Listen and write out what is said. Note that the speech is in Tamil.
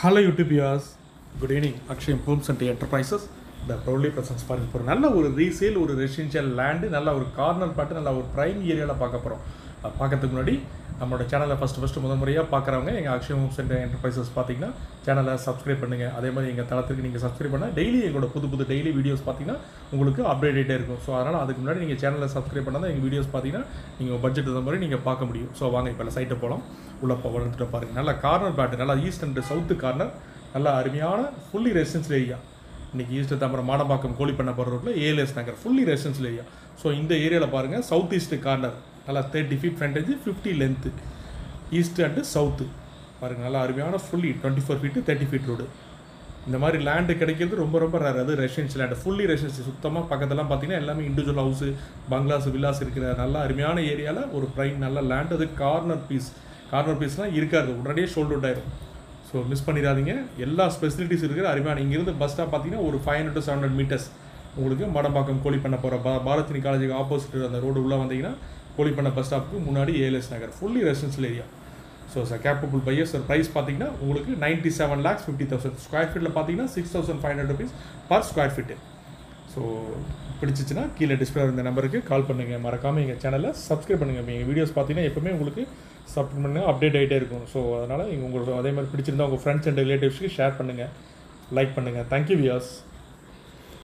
hello YouTubians good evening Akshayam homes and enterprises the proudly presents பாருங்க போகிறோம் நல்ல ஒரு ரீசேல் ஒரு ரெசிடென்ஷியல் லேண்டு நல்ல ஒரு கார்னர் பாட்டு நல்ல ஒரு ப்ரைம் ஏரியாவில் பார்க்க போகிறோம் பார்க்கறதுக்கு முன்னாடி நம்மளோட சேனலை ஃபஸ்ட்டு ஃபஸ்ட்டு முதல் முறையாக பார்க்குறவங்க எங்கள் அக்ஷயம் ஹோம்ஸ் அண்ட் என்டர்பிரைசஸ் பார்த்தீங்கன்னா சேனலை சப்ஸ்கிரைப் பண்ணுங்கள் அதே மாதிரி எங்கள் தளத்துக்கு நீங்கள் சப்ஸ்கிரைப் பண்ணால் டெய்லி எங்களோட புது புது டெய்லி வீடியோஸ் பார்த்தீங்கன்னா உங்களுக்கு அப்டேட் ஆகிட்டே இருக்கும் ஸோ அதனால் அதுக்கு முன்னாடி நீங்கள் சேனலை சப்ஸ்கிரைப் பண்ணால் தான் எங்கள் வீடியோஸ் பார்த்தீங்கன்னா நீங்கள் பட்ஜெட் தகுந்த மாதிரி நீங்கள் பார்க்க முடியும் ஸோ வாங்க இப்போ சைட்டை போகலாம் உள்ள போ வந்துட்டு பாருங்கள் நல்ல கார்னர் பேட்டு நல்லா ஈஸ்ட் அண்ட் சவுத்து கார்னர் நல்ல அருமையான ஃபுல்லி ரெசிடென்ஷியல் ஏரியா இன்றைக்கி ஈஸ்ட் தாம்பரம் மாடம்பாக்கம் கோழிப்பண்ண போகிற ரோட்டில் ALS Nagar fully residential area so இந்த ஏரியாவில் பாருங்கள் சவுத் ஈஸ்ட் கார்னர் நல்லா thirty feet frontage fifty length east and south பாருங்கள் நல்லா அருமையான fully twenty four feet thirty feet road இந்த மாதிரி லேண்டு கிடைக்கிறது ரொம்ப ரொம்ப ரேர் அது ரெசிடென்ஷியல் லேண்டு ஃபுல்லி ரெசிடென்ஷியல் சுத்தமாக பக்கத்துலாம் பார்த்தீங்கன்னா எல்லாமே இண்டிவிஜுவல் ஹவுஸு பங்களாஸ் வில்லாஸ் இருக்கிற நல்ல அருமையான ஏரியாவில் ஒரு ப்ரைம் நல்ல லேண்ட் அது கார்னர் பீஸ் கார்னர் பீஸ்லாம் இருக்காது உடனடியே ஷோல்ட் அவுட் ஆயிரும் ஸோ மிஸ் பண்ணிடாதீங்க எல்லா ஃபெசிலிட்டிஸ் இருக்கிற அருமையான இங்கேருந்து பஸ் ஸ்டாப் பார்த்தீங்கன்னா ஒரு five hundred to seven hundred metres உங்களுக்கு மடம்பாக்கம் கோழிப்பண்ண போகிற பா பாரதினி காலேஜுக்கு ஆப்போசிட் அந்த ரோடு உள்ளே வந்தீங்கன்னா கோழிப்பண்ண பஸ் ஸ்டாப்புக்கு முன்னாடி ALS Nagar fully residential area so sir capable buyer sir price பார்த்தீங்கன்னா உங்களுக்கு ninety seven lakhs fifty thousand square ஃபீட்டில் பார்த்தீங்கன்னா six thousand five hundred rupees per square feet so பிடிச்சிச்சுன்னா கீழே டிஸ்பிளே இந்த நம்பருக்கு கால் பண்ணுங்கள் மறக்காமல் எங்கள் சேனலை சப்ஸ்கிரைப் பண்ணுங்கள் எங்கள் வீடியோஸ் பார்த்தீங்கன்னா எப்பவுமே உங்களுக்கு சப்ஸ்கிரைப் பண்ணுங்கள் அப்டேட் ஆகிட்டே இருக்கும் ஸோ அதனால் உங்களுக்கு அதே மாதிரி பிடிச்சிருந்தா உங்கள் ஃப்ரெண்ட்ஸ் அண்ட் ரிலேட்டிவ்ஸ்க்கு ஷேர் பண்ணுங்கள் லைக் பண்ணுங்கள் தேங்க்யூ வியாஸ்